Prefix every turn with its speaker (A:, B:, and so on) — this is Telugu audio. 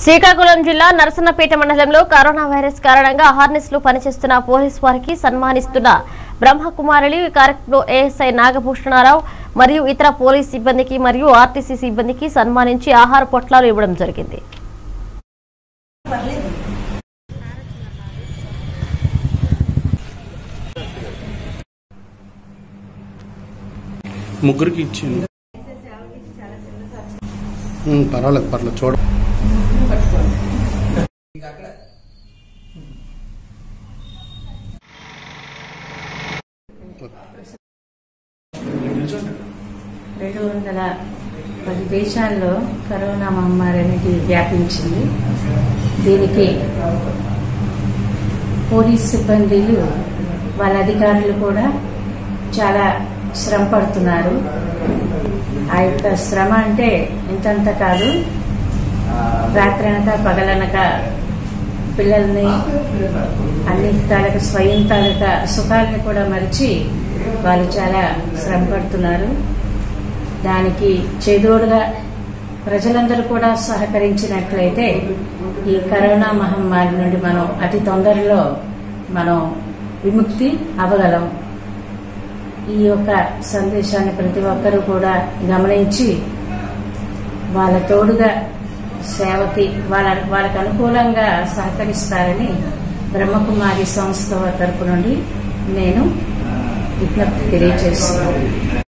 A: శ్రీకాకుళం జిల్లా నరసన్నపేట మండలంలో కరోనా వైరస్ కారణంగా హార్నెస్ లో పనిచేస్తున్న పోలీస్ వారికి సన్మానిస్తున్న బ్రహ్మకుమారులు ఈ కార్యక్రమంలో ఏఎస్ఐ నాగభూషణారావు మరియు ఇతర పోలీస్ సిబ్బందికి మరియు ఆర్టీసీ సిబ్బందికి సన్మానించి ఆహార పొట్లాలు ఇవ్వడం జరిగింది
B: ముగ్గురికి ఇచ్చింది ఉమ్, పర్వాలేదు పర్లేదు చూడ
C: రెండు వందల పది దేశాల్లో కరోనా మహమ్మారి అనేది వ్యాపించింది దీనికి పోలీస్ సిబ్బందిలు వాళ్ళ అధికారులు కూడా చాలా శ్రమ పడుతున్నారు ఆ యొక్క శ్రమ అంటే ఇంతంత కాదు రాత్రనక పగలనక పిల్లల్ని అన్ని తాలూక స్వయం తాలూక సుఖాలని కూడా మరిచి వాళ్ళు చాలా శ్రమ పడుతున్నారు దానికి చేదోడుగా ప్రజలందరూ కూడా సహకరించినట్లయితే ఈ కరోనా మహమ్మారి నుండి మనం అతి తొందరలో మనం విముక్తి అవ్వగలం ఈ యొక్క సందేశాన్ని ప్రతి ఒక్కరూ కూడా గమనించి వాళ్ళ తోడుగా సేవకి వాళ్ళ వాళ్ళకు అనుకూలంగా సహకరిస్తారని బ్రహ్మకుమారి సంస్థ తరపు నుండి నేను విజ్ఞప్తి తెలియజేస్తున్నాను